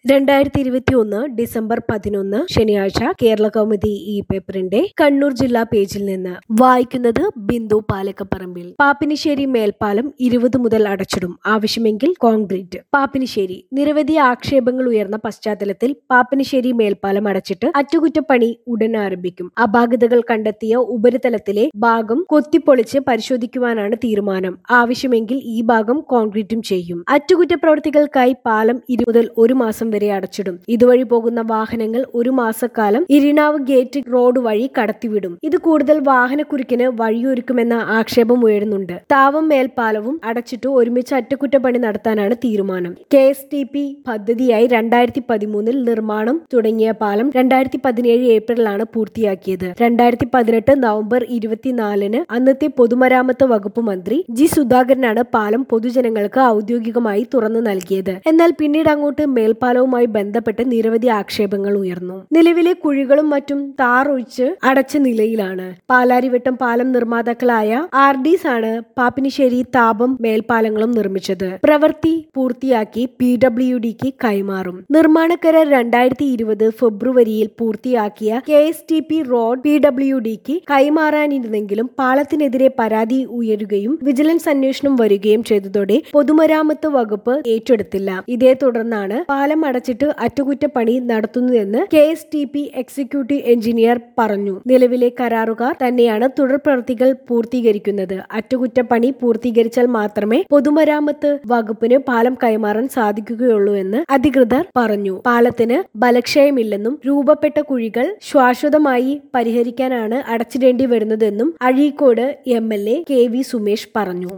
രണ്ടായിരത്തി ഇരുപത്തി ഒന്ന് ഡിസംബർ പതിനൊന്ന് ശനിയാഴ്ച കേരള കൗമുദി ഈ പേപ്പറിന്റെ കണ്ണൂർ ജില്ലാ പേജിൽ നിന്ന് വായിക്കുന്നത് ബിന്ദു പാലക്കപ്പറമ്പിൽ പാപ്പിനിശ്ശേരി മേൽപ്പാലം ഇരുപത് മുതൽ അടച്ചിടും ആവശ്യമെങ്കിൽ കോൺക്രീറ്റ് പാപ്പിനിശ്ശേരി നിരവധി ആക്ഷേപങ്ങൾ ഉയർന്ന പശ്ചാത്തലത്തിൽ പാപ്പിനിശ്ശേരി മേൽപ്പാലം അടച്ചിട്ട് അറ്റകുറ്റപ്പണി ഉടൻ ആരംഭിക്കും അപാകതകൾ കണ്ടെത്തിയ ഉപരിതലത്തിലെ ഭാഗം കൊത്തിപ്പൊളിച്ച് പരിശോധിക്കുവാനാണ് തീരുമാനം ആവശ്യമെങ്കിൽ ഈ ഭാഗം കോൺക്രീറ്റും ചെയ്യും അറ്റകുറ്റപ്രവൃത്തികൾക്കായി പാലം ഇരു മുതൽ ഒരു മാസം വരെ അടച്ചിടും ഇതുവഴി പോകുന്ന വാഹനങ്ങൾ ഒരു മാസക്കാലം ഇരിണാവ് ഗേറ്റ് റോഡ് വഴി കടത്തിവിടും ഇത് കൂടുതൽ വാഹനക്കുരുക്കിന് വഴിയൊരുക്കുമെന്ന ആക്ഷേപം ഉയരുന്നുണ്ട് താവം മേൽപ്പാലവും അടച്ചിട്ട് ഒരുമിച്ച് അറ്റകുറ്റപ്പണി നടത്താനാണ് തീരുമാനം കെ എസ് ടി പി പദ്ധതിയായി രണ്ടായിരത്തി പതിമൂന്നിൽ നിർമ്മാണം തുടങ്ങിയ പാലം രണ്ടായിരത്തി പതിനേഴ് ഏപ്രിലാണ് പൂർത്തിയാക്കിയത് രണ്ടായിരത്തി പതിനെട്ട് നവംബർ ഇരുപത്തിനാലിന് അന്നത്തെ പൊതുമരാമത്ത് വകുപ്പ് മന്ത്രി ജി സുധാകരനാണ് പാലം പൊതുജനങ്ങൾക്ക് ഔദ്യോഗികമായി തുറന്നു നൽകിയത് എന്നാൽ പിന്നീട് അങ്ങോട്ട് മേൽപ്പാലവുമായി ബന്ധപ്പെട്ട് നിരവധി ആക്ഷേപങ്ങൾ ഉയർന്നു നിലവിലെ കുഴികളും മറ്റും താർ ഒഴിച്ച് അടച്ച നിലയിലാണ് പാലാരിവട്ടം പാലം നിർമ്മാതാക്കളായ ആർ ഡിസ് ആണ് പാപ്പിനിശ്ശേരി താപം മേൽപ്പാലങ്ങളും നിർമ്മിച്ചത് പ്രവൃത്തി പൂർത്തിയാക്കി പി ഡബ്ല്യു ഡിക്ക് കൈമാറും നിർമ്മാണക്കര രണ്ടായിരത്തി ഇരുപത് ഫെബ്രുവരിയിൽ പൂർത്തിയാക്കിയ K S T P road P W ഡിക്ക് കൈമാറാനിരുന്നെങ്കിലും പാലത്തിനെതിരെ പരാതി ഉയരുകയും വിജിലൻസ് അന്വേഷണം വരികയും ചെയ്തതോടെ പൊതുമരാമത്ത് വകുപ്പ് ഏറ്റെടുത്തില്ല ഇതേ തുടർന്നാണ് പാലം അടച്ചിട്ട് അറ്റകുറ്റപ്പണി നടത്തുന്നതെന്ന് K S T P executive engineer പറഞ്ഞു നിലവിലെ കരാറുകാർ തന്നെയാണ് തുടർ പ്രവൃത്തികൾ പൂർത്തീകരിക്കുന്നത് അറ്റകുറ്റപ്പണി പൂർത്തീകരിച്ചാൽ മാത്രമേ പൊതുമരാമത്ത് വകുപ്പിന് പാലം കൈമാറാൻ സാധിക്കുകയുള്ളൂ എന്ന് അധികൃതർ പറഞ്ഞു പാലത്തിന് ബലക്ഷയമില്ലെന്നും രൂപപ്പെട്ട കുഴികൾ ശാശ്വതമായി പരിഹരിക്കാനാണ് അടച്ചിടേണ്ടി വരുന്നതെന്നും Azhikode M L A K V Sumesh പറഞ്ഞു